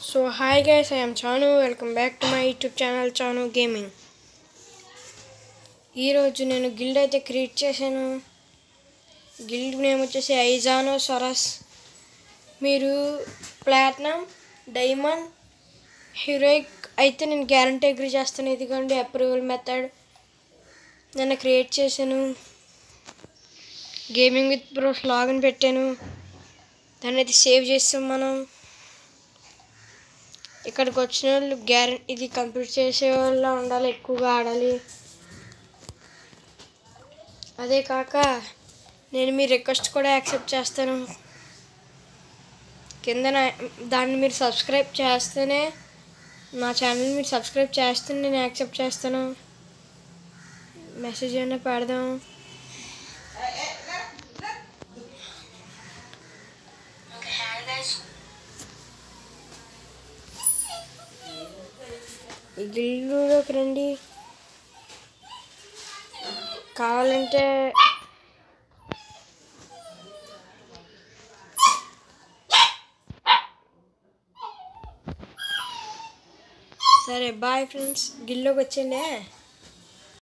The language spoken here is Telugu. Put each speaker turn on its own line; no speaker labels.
so hi guys I'm Chanu welcome back to my YouTube channel Chanu gaming ఈరోజు నేను గిల్డ్ అయితే క్రియేట్ చేశాను గిల్డ్ నేమ్ వచ్చేసి ఐజానో సొరస్ మీరు ప్లాటినం డైమండ్ హీరోయిక్ అయితే నేను గ్యారంటీ అగ్రీ చేస్తాను ఇదిగోండి అప్రూవల్ మెథడ్ నేను క్రియేట్ చేశాను గేమింగ్ విత్ బ్రోస్ లాగిన్ పెట్టాను దాన్ని అయితే సేవ్ చేస్తాం మనం ఇక్కడికి వచ్చిన వాళ్ళు గ్యారెంటీ ఇది కంప్లీట్ చేసే వాళ్ళ ఉండాలి ఎక్కువగా ఆడాలి అదే కాక నేను మీ రిక్వెస్ట్ కూడా యాక్సెప్ట్ చేస్తాను కింద నా- దాన్ని మీరు సబ్స్క్రైబ్ చేస్తేనే నా ఛానల్ మీరు సబ్స్క్రైబ్ చేస్తే నేను యాక్సెప్ట్ చేస్తాను మెసేజ్ అయినా పెడదాం ఈ గిల్లులోకి రండి కావాలంటే సరే బాయ్ ఫ్రెండ్స్ గిల్లోకి వచ్చేయండి